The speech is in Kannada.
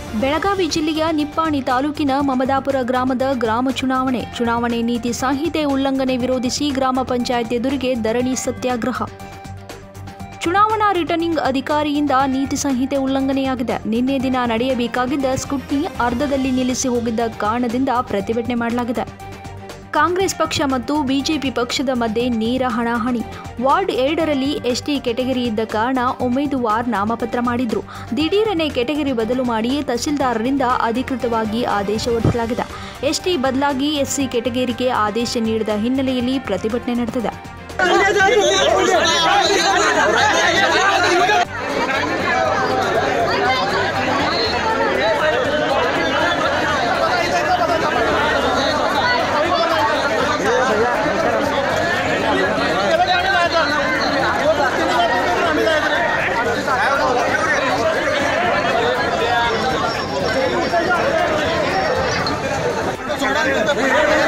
ಬೆಳಗಾವಿ ಜಿಲ್ಲೆಯ ನಿಪ್ಪಾಣಿ ತಾಲೂಕಿನ ಮಮದಾಪುರ ಗ್ರಾಮದ ಗ್ರಾಮ ಚುನಾವಣೆ ಚುನಾವಣೆ ನೀತಿ ಸಂಹಿತೆ ಉಲ್ಲಂಘನೆ ವಿರೋಧಿಸಿ ಗ್ರಾಮ ಪಂಚಾಯತ್ ಎದುರಿಗೆ ಧರಣಿ ಸತ್ಯಾಗ್ರಹ ಚುನಾವಣಾ ರಿಟರ್ನಿಂಗ್ ಅಧಿಕಾರಿಯಿಂದ ನೀತಿ ಸಂಹಿತೆ ಉಲ್ಲಂಘನೆಯಾಗಿದೆ ನಿನ್ನೆ ದಿನ ನಡೆಯಬೇಕಾಗಿದ್ದ ಸ್ಕುಟ್ನಿ ಅರ್ಧದಲ್ಲಿ ನಿಲ್ಲಿಸಿ ಹೋಗಿದ್ದ ಕಾರಣದಿಂದ ಪ್ರತಿಭಟನೆ ಮಾಡಲಾಗಿದೆ ಕಾಂಗ್ರೆಸ್ ಪಕ್ಷ ಮತ್ತು ಬಿಜೆಪಿ ಪಕ್ಷದ ಮಧ್ಯೆ ನೇರ ಹಣಾಹಣಿ ವಾರ್ಡ್ ಎರಡರಲ್ಲಿ ಎಸ್ಟಿ ಕೆಟಗರಿ ಇದ್ದ ಕಾರಣ ಉಮೇದುವಾರ್ ನಾಮಪತ್ರ ಮಾಡಿದ್ರು ದಿಢೀರನೆ ಕೆಟಗರಿ ಬದಲು ಮಾಡಿ ತಹಸೀಲ್ದಾರರಿಂದ ಅಧಿಕೃತವಾಗಿ ಆದೇಶ ಹೊರಡಿಸಲಾಗಿದೆ ಎಸ್ಟಿ ಬದಲಾಗಿ ಎಸ್ಸಿ ಕೆಟಗರಿಗೆ ಆದೇಶ ನೀಡಿದ ಹಿನ್ನೆಲೆಯಲ್ಲಿ ಪ್ರತಿಭಟನೆ ನಡೆದಿದೆ सोडा